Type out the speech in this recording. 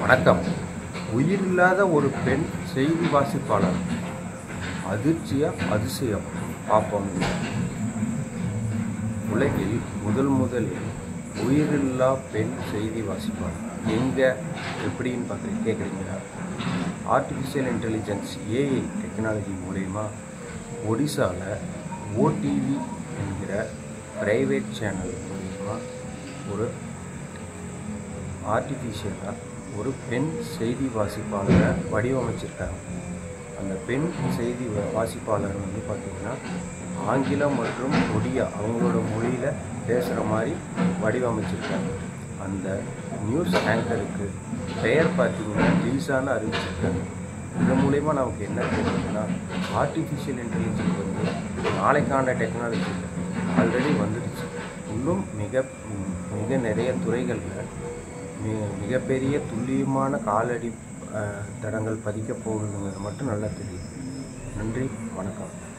வணக்கம் உயிரில்லாத ஒரு பெண் செய்தி வாசிப்பாளர் அதிர்ச்சியா அதிசயம் பார்ப்போம் உலகில் முதல் முதலில் உயிரில்லா பெண் செய்தி வாசிப்பாளர் எங்கே எப்படின்னு பார்த்து கேட்குறீங்களா ஆர்டிஃபிஷியல் இன்டெலிஜென்ஸ் ஏஐ டெக்னாலஜி மூலயமா ஒடிசாவில் ஓடிவி என்கிற ப்ரைவேட் சேனல் மூலயமா ஒரு ஆர்டிஃபிஷியலாக ஒரு பெண் செய்தி வாசிப்பாளரை வடிவமைச்சிருக்காங்க அந்த பெண் செய்தி வ- வாசிப்பாளர் வந்து பார்த்திங்கன்னா ஆங்கிலம் மற்றும் ஒடியா அவங்களோட மொழியில் பேசுகிற மாதிரி வடிவமைச்சிருக்காங்க அந்த நியூஸ் ஆங்கருக்கு பெயர் பார்த்தீங்கன்னா லீசான்னு அறிவிச்சிருக்காங்க இது மூலயமா நமக்கு என்ன தெரியுதுன்னா ஆர்டிஃபிஷியல் இன்டெலிஜென்ஸ் வந்து நாளைக்கான டெக்னாலஜி ஆல்ரெடி வந்துடுச்சு இன்னும் மிக ம், மிக நிறைய துறைகளில் மி மிகப்பெரிய துல்லியமான காலடி அஹ், தடங்கள் பதிக்கப் போகுதுங்கிறது மட்டும் நல்லா தெரியும் நன்றி வணக்கம்